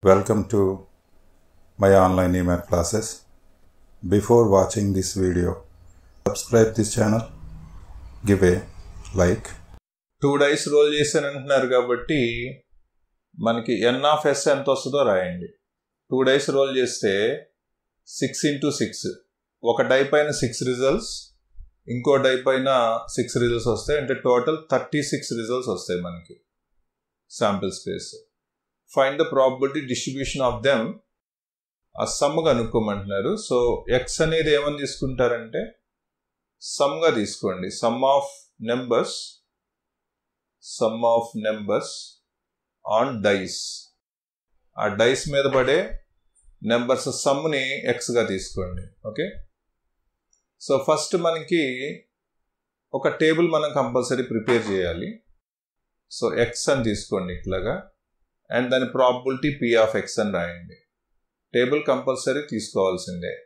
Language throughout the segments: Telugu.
Welcome to my online email classes. Before watching this video, subscribe this channel, give a like. Two dice roll చేశాను అంటున్నారు కాబట్టి మనకి ఎన్ ఆఫ్ ఎస్ ఎంత వస్తుందో రాయండి టూ డైస్ రోల్ చేస్తే సిక్స్ ఇంటూ సిక్స్ ఒక డై పైన సిక్స్ రిజల్ట్స్ ఇంకో డై పైన సిక్స్ రిజల్ట్స్ వస్తాయి అంటే టోటల్ థర్టీ సిక్స్ రిజల్ట్స్ వస్తాయి మనకి sample space find the probability distribution of them ఆ సమ్ కనుక్కోమంటున్నారు సో ఎక్స్ అనేది ఏమని తీసుకుంటారంటే సమ్గా తీసుకోండి sum of numbers sum of numbers on dice ఆ డైస్ మీద పడే నెంబర్స్ సమ్ని ఎక్స్గా తీసుకోండి ఓకే సో ఫస్ట్ మనకి ఒక టేబుల్ మనం కంపల్సరీ ప్రిపేర్ చేయాలి సో ఎక్స్ అని తీసుకోండి ఇట్లాగా అండ్ దాని ప్రాబిలిటీ పి ఆఫ్ ఎక్స్ అని రాయండి టేబుల్ కంపల్సరీ తీసుకోవాల్సిందే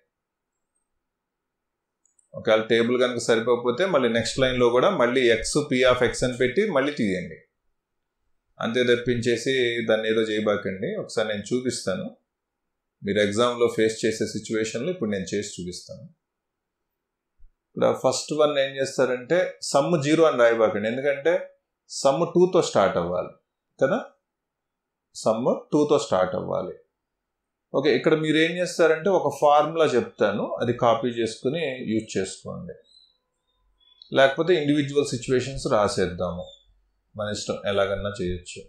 ఒకవేళ టేబుల్ కనుక సరిపోకపోతే మళ్ళీ నెక్స్ట్ లైన్లో కూడా మళ్ళీ ఎక్స్ పి ఆఫ్ ఎక్స్ అని పెట్టి మళ్ళీ తీయండి అంతే తెప్పించేసి దాన్ని ఏదో చేయబాకండి ఒకసారి నేను చూపిస్తాను మీరు ఎగ్జామ్లో ఫేస్ చేసే సిచ్యువేషన్లో ఇప్పుడు నేను చేసి చూపిస్తాను ఇక్కడ ఫస్ట్ వన్ ఏం చేస్తారంటే సమ్ జీరో అని రాయబాకండి ఎందుకంటే సమ్ టూతో స్టార్ట్ అవ్వాలి కదా సమ్ టూతో స్టార్ట్ అవ్వాలి ఓకే ఇక్కడ మీరు ఏం చేస్తారంటే ఒక ఫార్ములా చెప్తాను అది కాపీ చేసుకుని యూజ్ చేసుకోండి లేకపోతే ఇండివిజువల్ సిచ్యువేషన్స్ రాసేద్దాము మన ఇష్టం ఎలాగన్నా చేయొచ్చు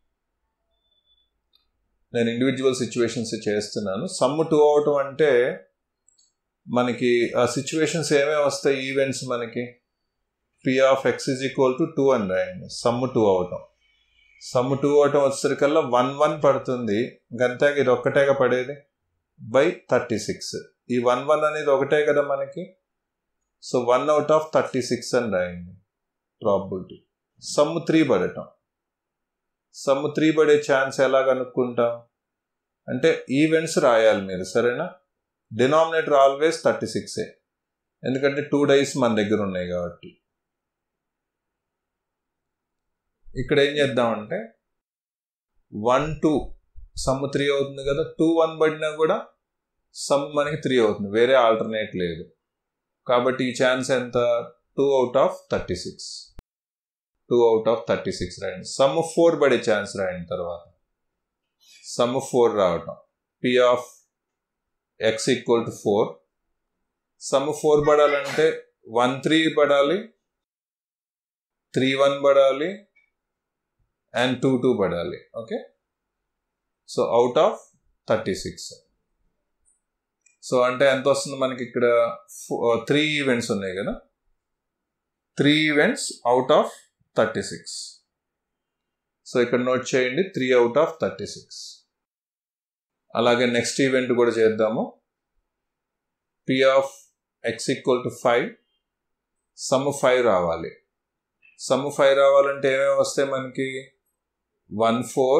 నేను ఇండివిజువల్ సిచ్యువేషన్స్ చేస్తున్నాను సమ్ టూ అవటం అంటే మనకి ఆ సిచ్యువేషన్స్ ఏమేమి వస్తాయి ఈవెంట్స్ మనకి P of X is equal to two అని రాయండి సమ్ టూ అవటం సమ్ టూ అవటం వచ్చేసరికల్లా వన్ వన్ పడుతుంది గంతాకి ఇది ఒక్కటేగా పడేది బై థర్టీ సిక్స్ ఈ వన్ వన్ అనేది ఒకటే కదా మనకి so one out of thirty six అని రాయండి ప్రాబిలిటీ సమ్ త్రీ పడటం సమ్ త్రీ పడే ఛాన్స్ ఎలా కనుక్కుంటాం అంటే ఈవెంట్స్ రాయాలి మీరు సరేనా డినామినేటర్ ఆల్వేస్ థర్టీ సిక్సే ఎందుకంటే టూ డైస్ మన దగ్గర ఉన్నాయి కాబట్టి ఇక్కడ ఏం చేద్దామంటే వన్ టూ సమ్ త్రీ అవుతుంది కదా టూ వన్ పడినా కూడా సమ్ మనకి త్రీ అవుతుంది వేరే ఆల్టర్నేట్ లేదు కాబట్టి ఈ ఛాన్స్ ఎంత two out of thirty six two out of thirty six రాయండి సమ్ ఫోర్ పడే ఛాన్స్ రాయండి తర్వాత సమ్ ఫోర్ రావటం P of X equal to four sum four పడాలంటే వన్ త్రీ పడాలి త్రీ వన్ పడాలి అండ్ టూ టూ పడాలి okay so out of thirty six so అంటే ఎంత వస్తుంది మనకి ఇక్కడ త్రీ ఈవెంట్స్ ఉన్నాయి కదా three events out of thirty six so ఇక్కడ నోట్ చేయండి three out of thirty six అలాగే నెక్స్ట్ ఈవెంట్ కూడా చేద్దాము P of X equal to five sum five రావాలి సమ్ ఫైవ్ రావాలంటే ఏమేమి వస్తాయి మనకి one four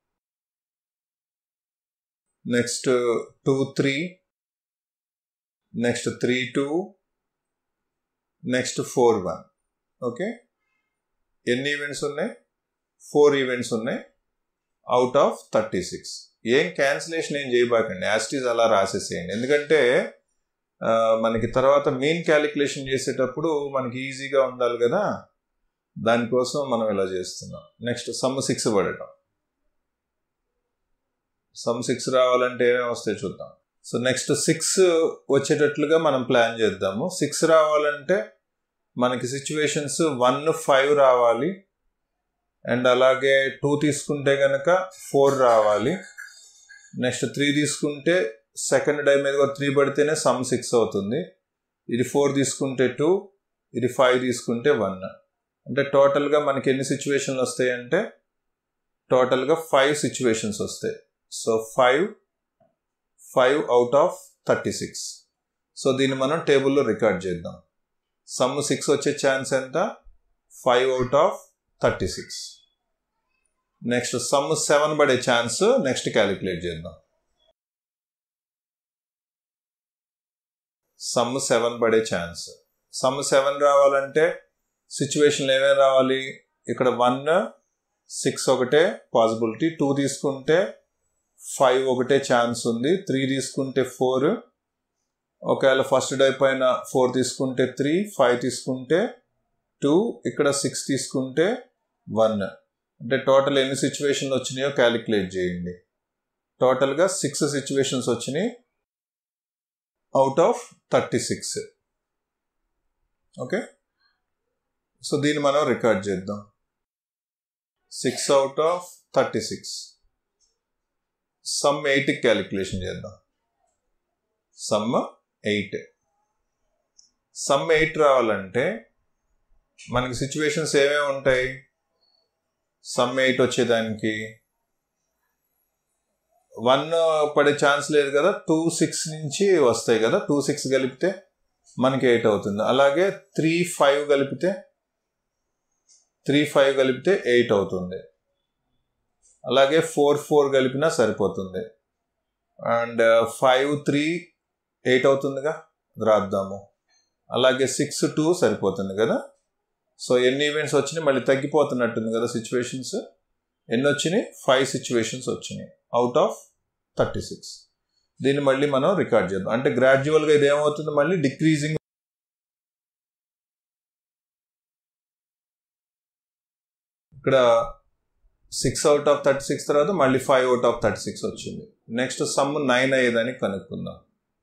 next two three next three two next four one okay ఎన్ని ఈవెంట్స్ ఉన్నాయి ఫోర్ ఈవెంట్స్ ఉన్నాయి అవుట్ ఆఫ్ థర్టీ సిక్స్ ఏం క్యాన్సిలేషన్ ఏం చేయబాకండి యాస్టీస్ అలా రాసేసేయండి ఎందుకంటే మనకి తర్వాత మెయిన్ క్యాలిక్యులేషన్ చేసేటప్పుడు మనకి ఈజీగా ఉండాలి కదా దానికోసం మనం ఇలా చేస్తున్నాం నెక్స్ట్ సమ్ సిక్స్ పడటం సమ్ సిక్స్ రావాలంటే ఏమేమి వస్తాయి చూద్దాం సో నెక్స్ట్ సిక్స్ వచ్చేటట్లుగా మనం ప్లాన్ చేద్దాము సిక్స్ రావాలంటే మనకి సిచ్యువేషన్స్ వన్ ఫైవ్ రావాలి అండ్ అలాగే టూ తీసుకుంటే కనుక ఫోర్ రావాలి నెక్స్ట్ త్రీ తీసుకుంటే సెకండ్ డై మీద త్రీ పడితేనే సమ్ సిక్స్ అవుతుంది ఇది ఫోర్ తీసుకుంటే టూ ఇది ఫైవ్ తీసుకుంటే వన్ అంటే టోటల్గా మనకి ఎన్ని సిచ్యువేషన్లు వస్తాయి అంటే టోటల్గా ఫైవ్ సిచ్యువేషన్స్ వస్తాయి so five five out of thirty six so దీన్ని మనం టేబుల్లో రికార్డ్ చేద్దాం సమ్ సిక్స్ వచ్చే ఛాన్స్ ఎంత five out of thirty six next sum seven పడే ఛాన్స్ నెక్స్ట్ క్యాలిక్యులేట్ చేద్దాం సమ్ సెవెన్ పడే ఛాన్స్ సమ్ సెవెన్ రావాలంటే సిచ్యువేషన్లు ఏమేమి రావాలి ఇక్కడ వన్ సిక్స్ ఒకటే పాసిబిలిటీ టూ తీసుకుంటే ఫైవ్ ఒకటే ఛాన్స్ ఉంది త్రీ తీసుకుంటే ఫోర్ ఒకవేళ ఫస్ట్ డై పైన ఫోర్ తీసుకుంటే త్రీ ఫైవ్ తీసుకుంటే టూ ఇక్కడ సిక్స్ తీసుకుంటే వన్ అంటే టోటల్ ఎన్ని సిచ్యువేషన్లు వచ్చినాయో క్యాలిక్యులేట్ చేయండి టోటల్గా సిక్స్ సిచ్యువేషన్స్ వచ్చినాయి out of thirty six okay so దీన్ని మనం రికార్డ్ చేద్దాం six out of thirty six sum ఎయిట్కి క్యాలిక్యులేషన్ చేద్దాం సమ్ ఎయిట్ సమ్ ఎయిట్ రావాలంటే మనకి సిచ్యువేషన్స్ ఏమేమి ఉంటాయి సమ్ ఎయిట్ వచ్చేదానికి వన్ పడే ఛాన్స్ లేదు కదా టూ సిక్స్ నుంచి వస్తాయి కదా టూ సిక్స్ కలిపితే మనకి ఎయిట్ అవుతుంది అలాగే త్రీ ఫైవ్ కలిపితే త్రీ ఫైవ్ కలిపితే ఎయిట్ అవుతుంది అలాగే ఫోర్ ఫోర్ కలిపినా సరిపోతుంది అండ్ ఫైవ్ త్రీ ఎయిట్ అవుతుందిగా రాద్దాము అలాగే సిక్స్ టూ సరిపోతుంది కదా సో ఎన్ని ఈవెంట్స్ వచ్చినాయి మళ్ళీ తగ్గిపోతున్నట్టుంది కదా సిచ్యువేషన్స్ ఎన్ని వచ్చినాయి ఫైవ్ సిచ్యువేషన్స్ వచ్చినాయి అవుట్ ఆఫ్ థర్టీ సిక్స్ దీన్ని మళ్ళీ మనం రికార్డ్ చేద్దాం అంటే గ్రాడ్యువల్గా ఇది ఏమవుతుంది మళ్ళీ డిక్రీజింగ్ ఇక్కడ six out of thirty six తర్వాత మళ్ళీ five out of thirty six వచ్చింది నెక్స్ట్ సమ్ నైన్ అయ్యేదని కనుక్కుందాం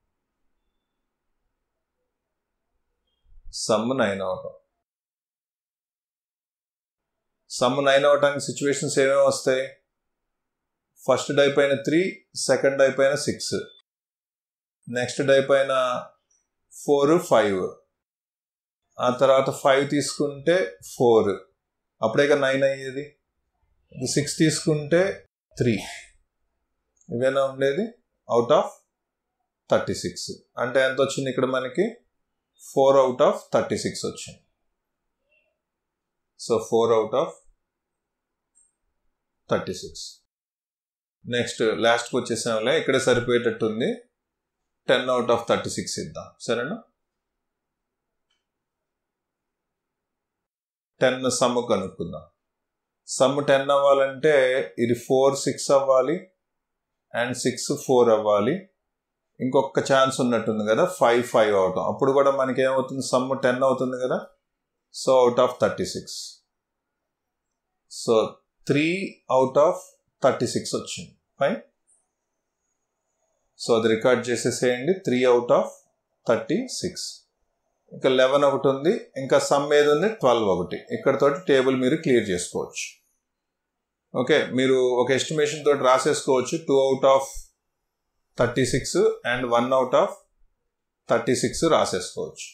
సమ్ నైన్ అవటం సమ్ నైన్ అవటానికి సిచ్యువేషన్స్ ఏమేమి వస్తాయి ఫస్ట్ డై పైన త్రీ సెకండ్ డై పైన సిక్స్ నెక్స్ట్ డై పైన ఫోర్ ఫైవ్ ఆ తర్వాత ఫైవ్ తీసుకుంటే ఫోర్ అప్పుడే నైన్ అయ్యేది సిక్స్ తీసుకుంటే త్రీ ఇవేనా ఉండేది అవుట్ ఆఫ్ థర్టీ సిక్స్ అంటే ఎంత వచ్చింది ఇక్కడ మనకి four out of thirty six వచ్చింది so four out of thirty six next లాస్ట్కి వచ్చేసాంలే ఇక్కడ సరిపోయేటట్టుంది ten out of thirty six ఇద్దాం సరేనా టెన్ సమ్ కనుక్కుందాం సమ్ టెన్ అవ్వాలంటే ఇది ఫోర్ సిక్స్ అవ్వాలి అండ్ సిక్స్ ఫోర్ అవ్వాలి ఇంకొక ఛాన్స్ ఉన్నట్టుంది కదా ఫైవ్ ఫైవ్ అవటం అప్పుడు కూడా మనకి ఏమవుతుంది సమ్ టెన్ అవుతుంది కదా so out of thirty six so three out of thirty six వచ్చింది ఫైన్ సో అది రికార్డ్ చేసేసేయండి three out of thirty six ఇంకా లెవెన్ ఒకటి ఉంది ఇంకా సమ్ ఏది ఉంది ట్వెల్వ్ ఒకటి ఇక్కడతోటి టేబుల్ మీరు క్లియర్ చేసుకోవచ్చు ఓకే మీరు ఒక ఎస్టిమేషన్ తోటి రాసేసుకోవచ్చు two out of thirty six and one out of thirty six రాసేసుకోవచ్చు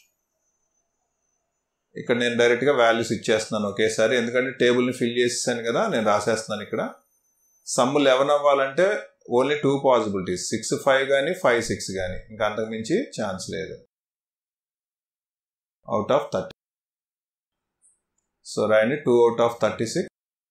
ఇక్కడ నేను డైరెక్ట్గా వాల్యూస్ ఇచ్చేస్తున్నాను ఒకేసారి ఎందుకంటే టేబుల్ని ఫిల్ చేసేసాను కదా నేను రాసేస్తున్నాను ఇక్కడ సమ్ లెవెన్ అవ్వాలంటే only two possibilities six five కానీ ఫైవ్ సిక్స్ కానీ ఇంకా అంతకుమించి ఛాన్స్ లేదు అవుట్ ఆఫ్ థర్టీ సో రాయండి two out of thirty six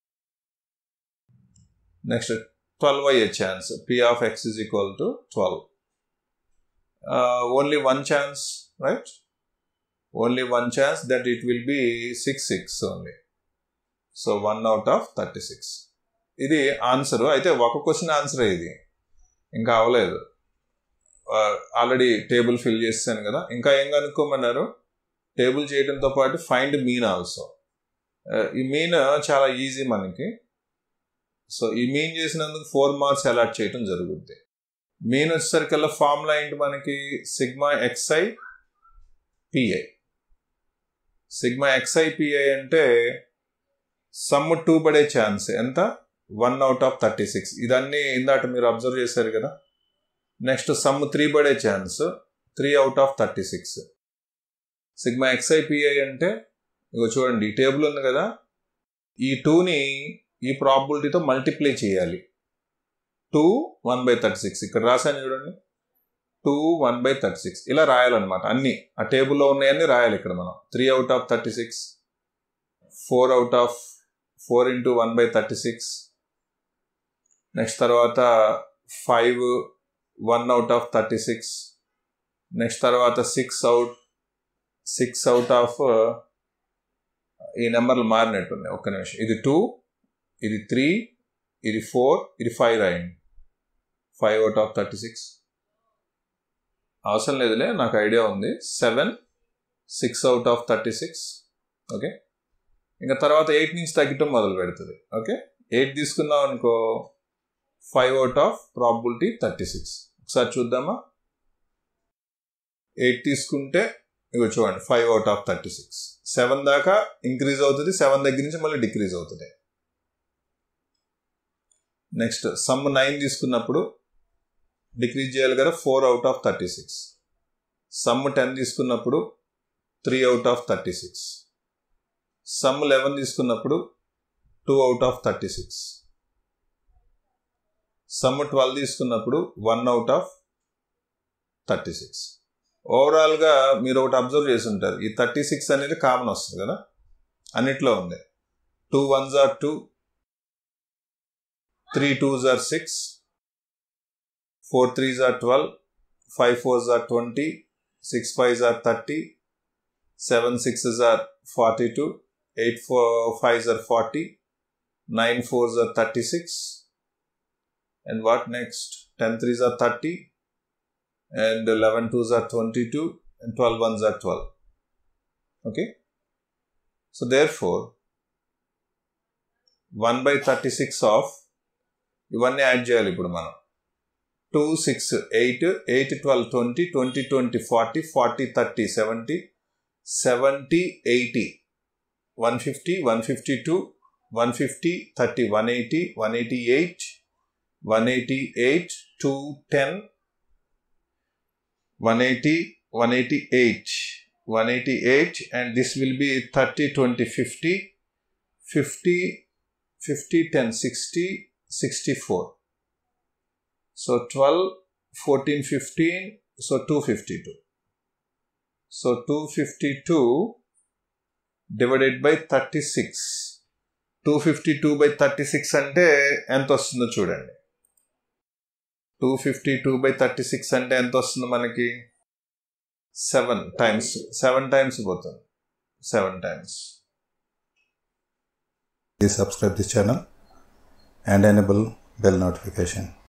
next twelve అయ్యే chance P of X is equal to twelve only one chance right only one chance that it will be six six only so one out of thirty six ఇది ఆన్సర్ అయితే ఒక క్వశ్చన్ ఆన్సర్ ఇది ఇంకా అవ్వలేదు ఆల్రెడీ టేబుల్ ఫిల్ చేస్తాను కదా ఇంకా ఏం కనుక్కోమన్నారు టేబుల్ చేయడంతో పాటు ఫైండ్ మీన్ ఆల్సో ఈ మీన్ చాలా ఈజీ మనకి సో ఈ మీన్ చేసినందుకు ఫోర్ మార్క్స్ అలాట్ చేయడం జరుగుద్ది మీన్ వచ్చేసరికల్లా ఫార్ములా ఏంటి మనకి sigma x i p i sigma x i p i అంటే సమ్ టూ పడే ఛాన్స్ ఎంత one out of thirty six ఇదన్నీ ఇందాక మీరు అబ్జర్వ్ చేశారు కదా నెక్స్ట్ సమ్ త్రీ పడే chance three out of thirty six sigma x i p i అంటే ఇగో చూడండి ఈ టేబుల్ ఉంది కదా ఈ టూని ఈ ప్రాబిలిటీతో మల్టిప్లై చేయాలి two one by thirty six ఇక్కడ రాశాను చూడండి two one by thirty six ఇలా రాయాలన్నమాట అన్ని ఆ టేబుల్లో ఉన్నాయన్నీ రాయాలి ఇక్కడ మనం three out of thirty six four out of four into one by thirty six next తర్వాత five one out of thirty six next తర్వాత six out six out of ఈ నెంబర్లు మారినట్టున్నాయి ఒక్క నిమిషం ఇది టూ ఇది త్రీ ఇది ఫోర్ ఇది ఫైవ్ రాయండి five out of thirty six అవసరం లేదులే నాకు ఐడియా ఉంది seven six out of thirty six okay ఇంకా తర్వాత ఎయిట్ నుంచి తగ్గటం మొదలు పెడుతుంది ఓకే ఎయిట్ తీసుకున్నాం అనుకో five out of probability thirty six ఒకసారి చూద్దామా ఎయిట్ తీసుకుంటే ఇక చూడండి five out of thirty six seven దాకా ఇంక్రీజ్ అవుతుంది సెవెన్ దగ్గర నుంచి మళ్ళీ డిక్రీజ్ అవుతుంది నెక్స్ట్ సమ్ నైన్ తీసుకున్నప్పుడు డిక్రీజ్ చేయాలి కదా four out of thirty six sum ten తీసుకున్నప్పుడు three out of thirty six sum eleven తీసుకున్నప్పుడు two out of thirty six sum twelve తీసుకున్నప్పుడు one out of thirty six ఓవరాల్గా మీరు ఒకటి అబ్జర్వ్ చేసి ఉంటారు ఈ థర్టీ సిక్స్ అనేది కామన్ వస్తుంది కదా అన్నిట్లో ఉంది two ones or two three twos or six four threes or twelve five fours or twenty six fives or thirty seven sixes or forty two eight four fives or forty nine fours or thirty six and what next ten threes or thirty and 11 twos are 22 and 12 ones are 12 okay so therefore 1 by 36 of ఇవన్నీ యాడ్ చేయాలి ఇప్పుడు మనం two six eight eight twelve twenty twenty twenty forty forty thirty seventy seventy eighty one fifty one fifty two one fifty thirty one eighty one eighty eight one eighty eight two ten 180 188 188 and this will be 30 20 50 50 50 10 60 64 so 12 14 15 so 252 so 252 divided by 36 252 by 36 అంటే ఎంత వస్తుందో చూడండి two fifty two by thirty six అంటే ఎంత వస్తుంది మనకి సెవెన్ టైమ్స్ సెవెన్ టైమ్స్ పోతుంది seven times Please subscribe this channel and enable bell notification.